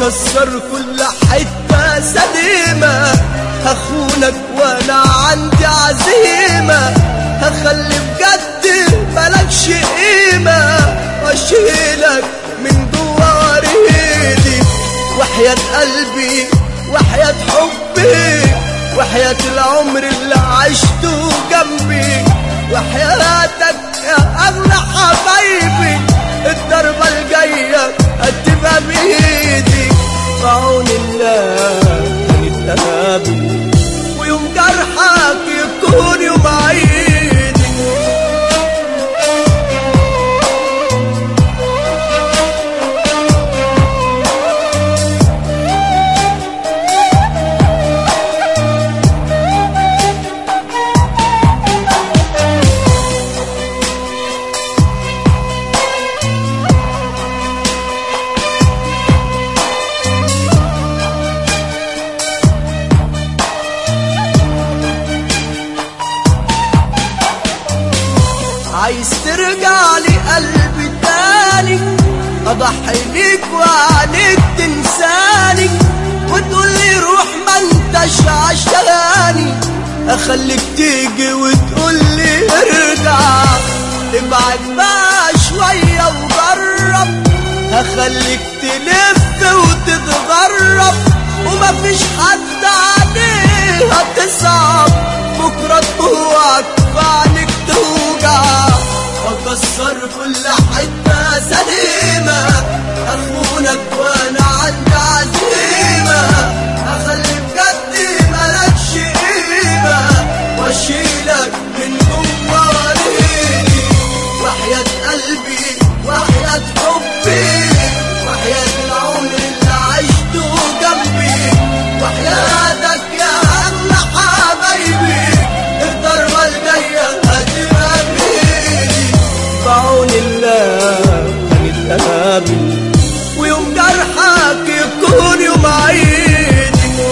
واكسر كل حتة سليمة هخونك وانا عندي عزيمة هخلي بجد ملكش قيمة واشيلك من جوا وريدي وحياة قلبي وحياة حبي وحياة العمر اللي عشته جنبي وحياتك يا أغلى حبايبي الضربة الجاية هتبقى بإيدي بعون الله هنتقابل ويوم جرحك يكون يوم عيدي عايز ترجع لي قلبي تاني اضحي بيك وعنيك تنساني وتقول لي روح ما انتش عشاني اخليك تيجي وتقول لي ارجع ابعد بقى شوية وجرب هخليك تلف وتتغرب ومفيش حد عليه هتصعب بكرة طوعك فعنك توجع واكسر كل حتة سليمة اخونك وانا عندي عزيمة اخلي بجد ملكش قيمة واشيلك من جوا وريدي وحياة قلبي وحياة حبي وحياة العمر اللي عشته جنبي وحياتك يا أغلى حبايبي الضربة الجاية هتبقى بإيدي بعون الله هنتقابل ويوم جرحك يكون يوم عيدي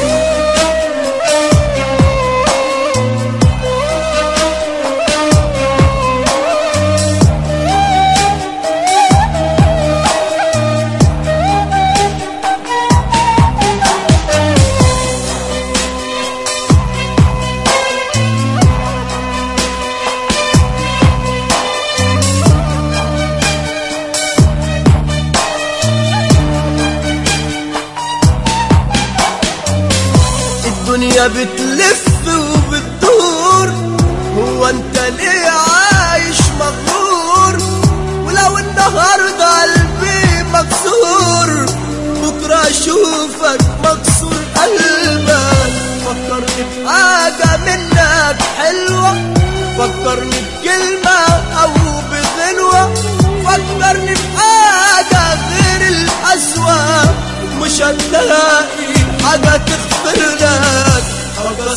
الدنيا بتلف وبتدور هو انت ليه عايش مغرور ولو النهارده قلبي مكسور بكره اشوفك مكسور قلبك فكرني بحاجه منك حلوه فكرني بكلمه او بغنوه فكرني بحاجه غير القسوه مش هتلاقي حاجه تغفر لك